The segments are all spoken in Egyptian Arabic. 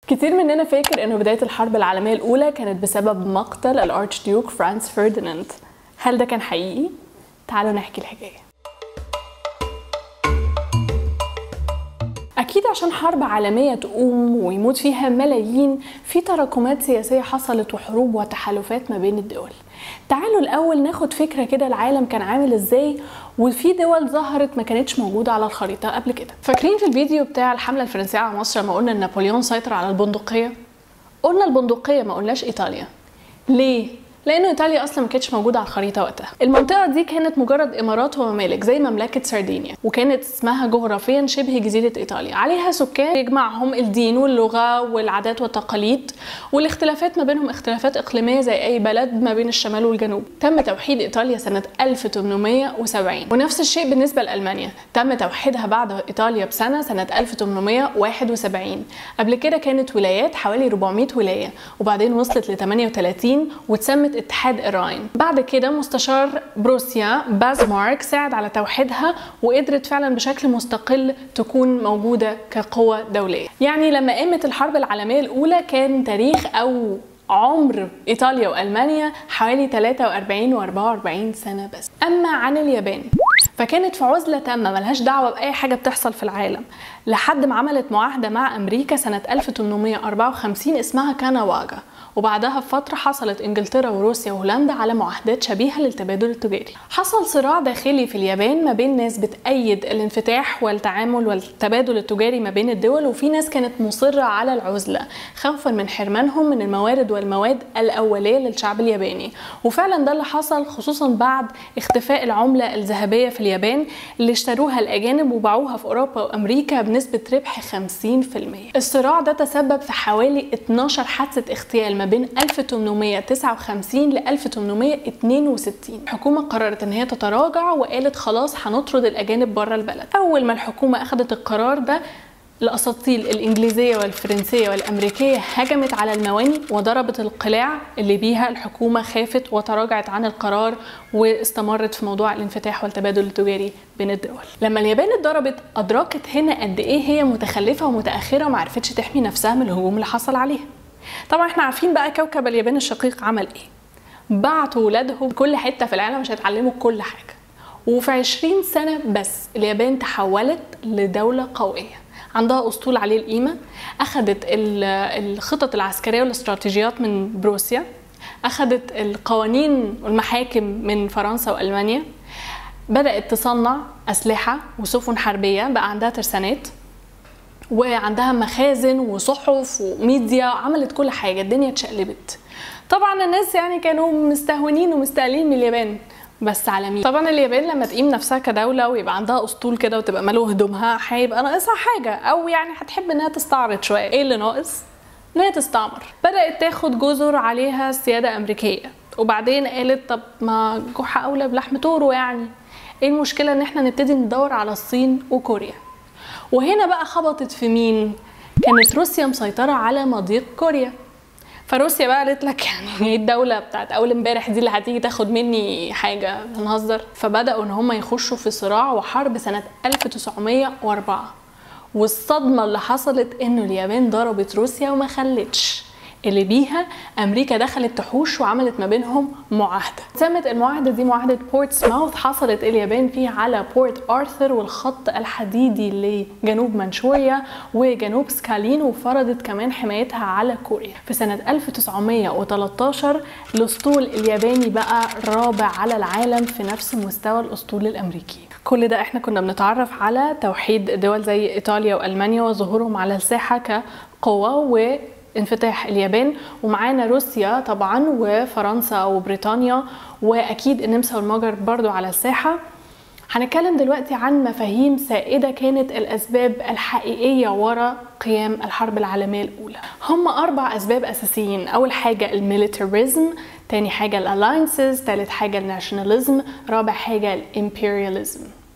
كتير مننا فاكر انه بداية الحرب العالمية الأولى كانت بسبب مقتل الأرش ديوك فرانس فرديناند هل ده كان حقيقي؟ تعالوا نحكي الحكاية أكيد عشان حرب عالمية تقوم ويموت فيها ملايين في تراكمات سياسية حصلت وحروب وتحالفات ما بين الدول تعالوا الأول ناخد فكرة كده العالم كان عامل إزاي وفي دول ظهرت ما كانتش موجودة على الخريطة قبل كده فاكرين في الفيديو بتاع الحملة الفرنسية على مصر لما قلنا إن نابليون سيطر على البندقية قلنا البندقية ما قلناش إيطاليا ليه؟ لانه ايطاليا اصلا ما كانتش موجوده على الخريطه وقتها المنطقه دي كانت مجرد امارات وممالك زي مملكه سردينيا وكانت اسمها جغرافيا شبه جزيره ايطاليا عليها سكان يجمعهم الدين واللغه والعادات والتقاليد والاختلافات ما بينهم اختلافات اقليميه زي اي بلد ما بين الشمال والجنوب تم توحيد ايطاليا سنه 1870 ونفس الشيء بالنسبه لالمانيا تم توحيدها بعد ايطاليا بسنه سنه 1871 قبل كده كانت ولايات حوالي 400 ولايه وبعدين وصلت ل 38 واتسمت اتحاد الراين بعد كده مستشار بروسيا بازمارك ساعد على توحيدها وقدرت فعلا بشكل مستقل تكون موجودة كقوة دولية يعني لما قامت الحرب العالمية الأولى كان تاريخ أو عمر إيطاليا وألمانيا حوالي 43 و 44 سنة بس أما عن اليابان فكانت في عزلة تامة ملهاش دعوة بأي حاجة بتحصل في العالم لحد ما عملت معاهدة مع أمريكا سنة 1854 اسمها كاناواجا وبعدها بفترة حصلت انجلترا وروسيا وهولندا على معاهدات شبيهة للتبادل التجاري. حصل صراع داخلي في اليابان ما بين ناس بتأيد الانفتاح والتعامل والتبادل التجاري ما بين الدول وفي ناس كانت مصرة على العزلة خوفا من حرمانهم من الموارد والمواد الأولية للشعب الياباني. وفعلا ده اللي حصل خصوصا بعد اختفاء العملة الذهبية في اليابان اللي اشتروها الأجانب وباعوها في أوروبا وأمريكا بنسبة ربح 50%. الصراع ده تسبب في حوالي 12 حادثة اغتيال ما بين 1859 ل 1862 الحكومة قررت ان هي تتراجع وقالت خلاص هنطرد الاجانب بره البلد اول ما الحكومة اخذت القرار ده الاساطيل الانجليزيه والفرنسيه والامريكيه هجمت على المواني وضربت القلاع اللي بيها الحكومه خافت وتراجعت عن القرار واستمرت في موضوع الانفتاح والتبادل التجاري بين الدول. لما اليابان اتضربت ادركت هنا قد ايه هي متخلفه ومتاخره وما عرفتش تحمي نفسها من الهجوم اللي حصل عليها. طبعا احنا عارفين بقى كوكب اليابان الشقيق عمل ايه بعتوا ولادهم كل حته في العالم عشان يتعلموا كل حاجه وفي 20 سنه بس اليابان تحولت لدوله قويه عندها اسطول عليه القيمه اخذت الخطط العسكريه والاستراتيجيات من بروسيا اخذت القوانين والمحاكم من فرنسا والمانيا بدات تصنع اسلحه وسفن حربيه بقى عندها ترسانات وعندها مخازن وصحف وميديا عملت كل حاجه الدنيا اتشقلبت طبعا الناس يعني كانوا مستهونين ومستقلين من اليابان بس على مين طبعا اليابان لما تقيم نفسها كدوله ويبقى عندها اسطول كده وتبقى مالو هدومها هيبقى ناقصها حاجه او يعني هتحب انها تستعرض شويه ايه اللي ناقص ان هي تستعمر بدات تاخد جزر عليها سياده امريكيه وبعدين قالت طب ما جحا اولى بلحم طوره يعني ايه المشكله ان احنا نبتدي ندور على الصين وكوريا وهنا بقى خبطت في مين كانت روسيا مسيطرة على مضيق كوريا فروسيا بقى قالت لك يعني ايه الدولة بتاعت أول امبارح دي اللي هتيجي تاخد مني حاجة هنهزر فبدأوا إن هم يخشوا في صراع وحرب سنة 1904 والصدمة اللي حصلت إنه اليابان ضربت روسيا وما خلتش اللي بيها امريكا دخلت تحوش وعملت ما بينهم معاهده سمت المعاهده دي معاهده بورت سماوث حصلت اليابان فيها على بورت ارثر والخط الحديدي لجنوب منشوريا وجنوب سكالين وفرضت كمان حمايتها على كوريا في سنه 1913 الاسطول الياباني بقى رابع على العالم في نفس مستوى الاسطول الامريكي كل ده احنا كنا بنتعرف على توحيد دول زي ايطاليا والمانيا وظهورهم على الساحه كقوه و انفتاح اليابان ومعانا روسيا طبعا وفرنسا وبريطانيا واكيد النمسا والمجر برضو على الساحه هنتكلم دلوقتي عن مفاهيم سائدة كانت الأسباب الحقيقية وراء قيام الحرب العالمية الأولى هم أربع أسباب أساسيين أول حاجة الميليتاريزم تاني حاجة الألاينسز تالت حاجة الناشوناليزم رابع حاجة الإمبرياليزم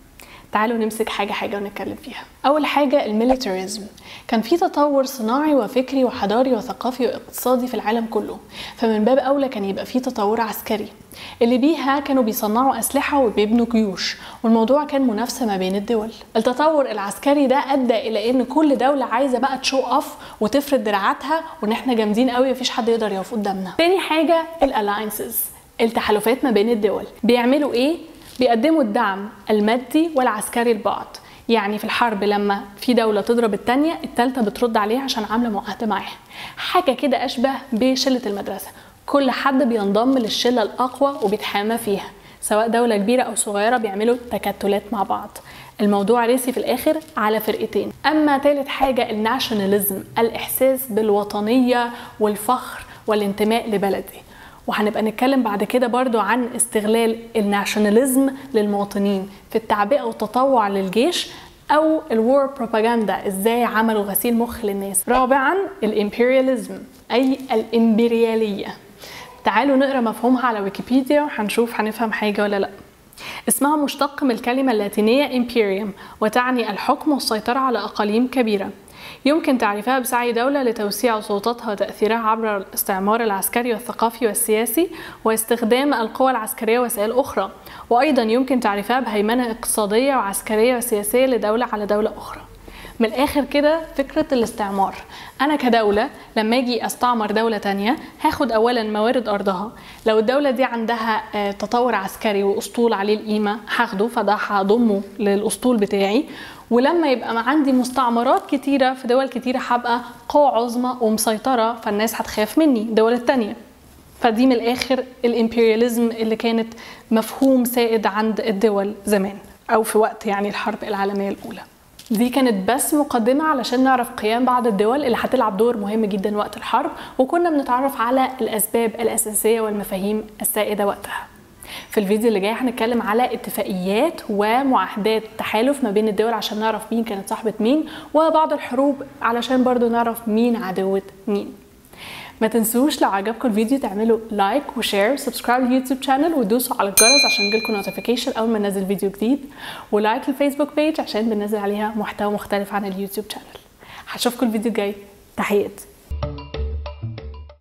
تعالوا نمسك حاجة حاجة ونتكلم فيها أول حاجة الميليتاريزم كان في تطور صناعي وفكري وحضاري وثقافي واقتصادي في العالم كله فمن باب أولى كان يبقى في تطور عسكري اللي بيها كانوا بيصنعوا أسلحة وبيبنوا جيوش والموضوع كان منافسة ما بين الدول التطور العسكري ده أدى إلى إن كل دولة عايزة بقى تشو أوف وتفرد دراعاتها وإن إحنا جامدين قوي مفيش حد يقدر يقف قدامنا تاني حاجة الألاينسز التحالفات ما بين الدول بيعملوا إيه؟ بيقدموا الدعم المادي والعسكري لبعض يعني في الحرب لما في دولة تضرب التانية التالتة بترد عليها عشان عاملة معاهدة معاها حاجة كده أشبه بشلة المدرسة كل حد بينضم للشلة الأقوى وبيتحامى فيها سواء دولة كبيرة أو صغيرة بيعملوا تكتلات مع بعض الموضوع ريسي في الآخر على فرقتين أما تالت حاجة الناشوناليزم الإحساس بالوطنية والفخر والانتماء لبلدي وهنبقى نتكلم بعد كده برضو عن استغلال الناشوناليزم للمواطنين في التعبئة والتطوع للجيش أو الوار بروباجندا إزاي عملوا غسيل مخ للناس رابعا الإمبرياليزم أي الإمبريالية تعالوا نقرا مفهومها على ويكيبيديا وهنشوف هنفهم حاجة ولا لأ اسمها مشتق من الكلمة اللاتينية imperium وتعني الحكم والسيطرة على أقاليم كبيرة يمكن تعريفها بسعي دولة لتوسيع سلطتها وتأثيرها عبر الاستعمار العسكري والثقافي والسياسي واستخدام القوى العسكرية وسائل أخرى وأيضا يمكن تعريفها بهيمنة اقتصادية وعسكرية وسياسية لدولة على دولة أخرى من الآخر كده فكرة الاستعمار أنا كدولة لما أجي أستعمر دولة تانية هاخد أولا موارد أرضها لو الدولة دي عندها تطور عسكري وأسطول عليه القيمة هاخده فده هضمه للأسطول بتاعي ولما يبقى عندي مستعمرات كتيرة في دول كتيرة هبقى قوة عظمى ومسيطرة فالناس هتخاف مني الدول التانية فدي من الآخر الإمبرياليزم اللي كانت مفهوم سائد عند الدول زمان أو في وقت يعني الحرب العالمية الأولى دي كانت بس مقدمة علشان نعرف قيام بعض الدول اللي هتلعب دور مهم جدا وقت الحرب وكنا بنتعرف على الأسباب الأساسية والمفاهيم السائدة وقتها في الفيديو اللي جاي هنتكلم على اتفاقيات ومعاهدات تحالف ما بين الدول عشان نعرف مين كانت صاحبة مين وبعض الحروب علشان برضو نعرف مين عدوة مين ما تنسوش لو عجبكم الفيديو تعملوا لايك وشير وسبسكرايب لليوتيوب شانل وتدوسوا على الجرس عشان يجيلكم نوتيفيكيشن اول ما ننزل فيديو جديد ولايك الفيسبوك بيج عشان بننزل عليها محتوى مختلف عن اليوتيوب شانل هشوفكم الفيديو الجاي تحياتي